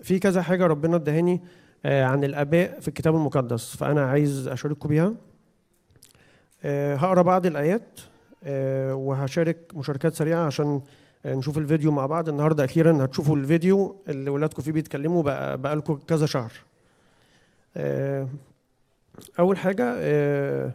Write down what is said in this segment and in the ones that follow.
في كذا حاجه ربنا ادهاني آه، عن الاباء في الكتاب المقدس فانا عايز اشارككم بيها آه، هقرا بعض الايات آه، وهشارك مشاركات سريعه عشان آه، نشوف الفيديو مع بعض النهارده اخيرا هتشوفوا الفيديو اللي ولادكم فيه بيتكلموا بقى بقالكم كذا شهر آه، اول حاجه آه،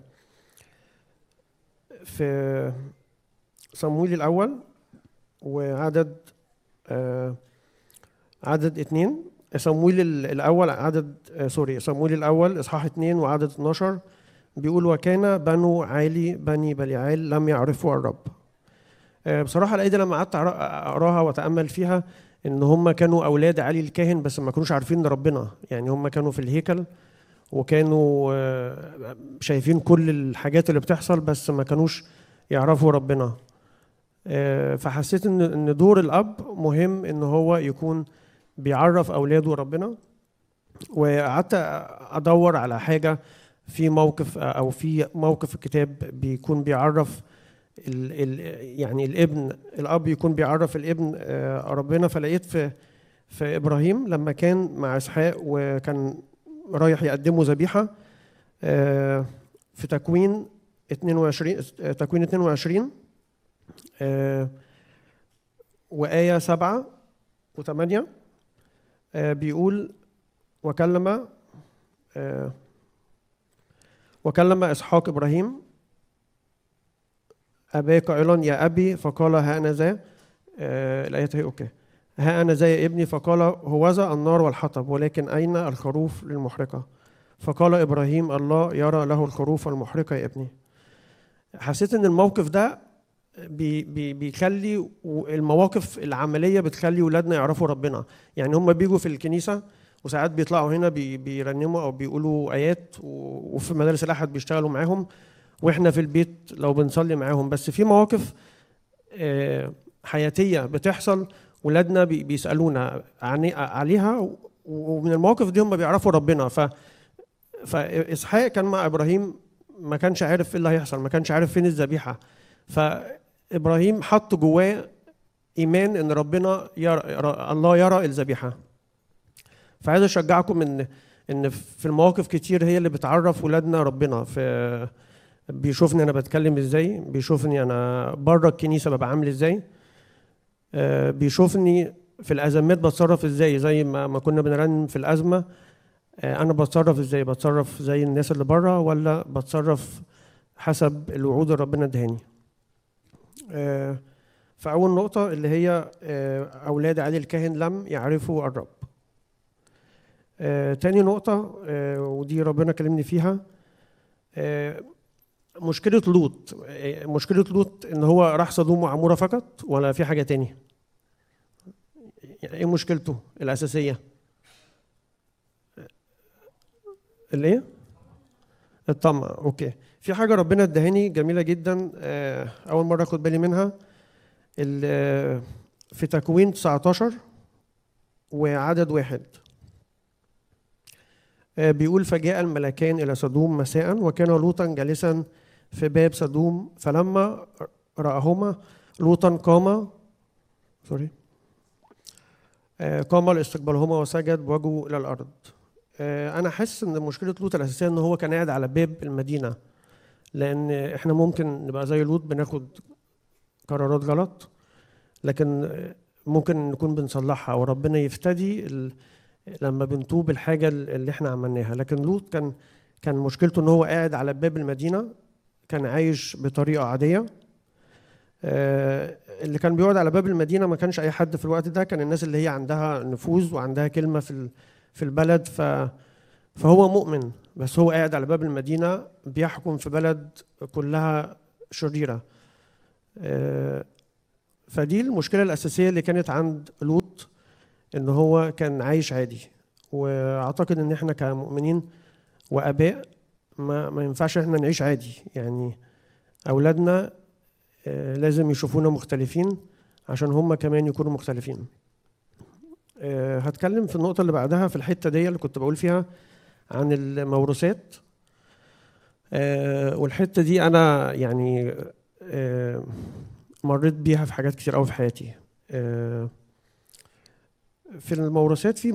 في صمويل الاول وعدد آه، عدد اتنين صمويل ال- الاول عدد آه، سوري صمويل الاول اصحاح اتنين وعدد 12 بيقول وكان بنو عالي بني بليعال لم يعرفوا الرب آه، بصراحه الايه دي لما قعدت أقرأ- اقراها واتامل فيها ان هم كانوا اولاد علي الكاهن بس ما كانوش عارفين ربنا يعني هم كانوا في الهيكل وكانوا آه، شايفين كل الحاجات اللي بتحصل بس ما كانوش يعرفوا ربنا آه، فحسيت ان ان دور الاب مهم ان هو يكون بيعرف اولاده ربنا وقعدت ادور على حاجه في موقف او في موقف الكتاب بيكون بيعرف ال ال يعني الابن الاب يكون بيعرف الابن آه، ربنا فلقيت في في ابراهيم لما كان مع اسحاق وكان رايح يقدموا ذبيحه آه، في تكوين 22 آه، تكوين 22 آه، وآية سبعة وثمانية آه، بيقول وكلم آه، وكلم إسحاق إبراهيم أباه قائلا يا أبي فقال ها أنا ذا آه، الآية هي أوكي ها أنا ذا يا ابني فقال هوذا النار والحطب ولكن أين الخروف للمحرقة فقال إبراهيم الله يرى له الخروف المحرقة يا ابني حسيت إن الموقف ده بي بي بيخلي و- المواقف العمليه بتخلي ولادنا يعرفوا ربنا يعني هم بيجوا في الكنيسه وساعات بيطلعوا هنا بي بيرنموا او بيقولوا ايات و- وفي مدارس الاحد بيشتغلوا معاهم واحنا في البيت لو بنصلي معاهم بس في مواقف آه، حياتيه بتحصل ولادنا بي- بيسالونا عن عليها و- ومن المواقف دي هم بيعرفوا ربنا ف فاسحاق كان مع ابراهيم ما كانش عارف ايه اللي هيحصل ما كانش عارف فين الذبيحه فابراهيم حط جواه ايمان ان ربنا يرى يرى- الله يرى الذبيحه فعايز اشجعكم ان ان في المواقف كتير هي اللي بتعرف ولادنا ربنا في بيشوفني انا بتكلم ازاي بيشوفني انا بره الكنيسه ببقى عامل ازاي آه، بيشوفني في الازمات بتصرف ازاي زي ما ما كنا بنرنم في الازمه آه، انا بتصرف ازاي بتصرف زي الناس اللي بره ولا بتصرف حسب الوعود اللي ربنا ادهاني آه، فأول نقطة اللي هي آه، أولاد علي الكاهن لم يعرفوا الرب آه، تاني نقطة آه، ودي ربنا كلمني فيها آه، مشكلة لوط آه، مشكلة لوط إن هو راح سدوم وعمورة فقط ولا في حاجة تانية يعني إيه مشكلته الأساسية الإيه؟ الطمع أوكي في حاجة ربنا ادهاني جميلة جدا آه، أول مرة أخد بالي منها ال- آه، في تكوين 19 وعدد واحد آه، بيقول فجاء الملكان إلى سدوم مساء وكان لوطا جالسا في باب سدوم فلما رآهما لوطا قام سوري آه، قام لاستقبالهما وسجد بوجهه إلى الأرض آه، أنا حاسس إن مشكلة لوط الأساسية إن هو كان قاعد على باب المدينة لان احنا ممكن نبقى زي لوط بناخد قرارات غلط لكن ممكن نكون بنصلحها وربنا يفتدي ال- لما بنتوب الحاجه اللي احنا عملناها لكن لوط كان كان مشكلته ان هو قاعد على باب المدينه كان عايش بطريقه عاديه آه، اللي كان بيقعد على باب المدينه ما كانش اي حد في الوقت ده كان الناس اللي هي عندها نفوذ وعندها كلمه في ال- في البلد ف فهو مؤمن بس هو قاعد على باب المدينة بيحكم في بلد كلها شريرة آه، فدي المشكلة الأساسية اللي كانت عند لوط إن هو كان عايش عادي وأعتقد إن إحنا كمؤمنين وآباء ما, ما ينفعش إحنا نعيش عادي يعني أولادنا آه، لازم يشوفونا مختلفين عشان هم كمان يكونوا مختلفين آه، هتكلم في النقطة اللي بعدها في الحتة دي اللي كنت بقول فيها عن الموروثات آه، والحته دي انا يعني آه، مريت بيها في حاجات كتير قوي في حياتي آه، في الموروثات في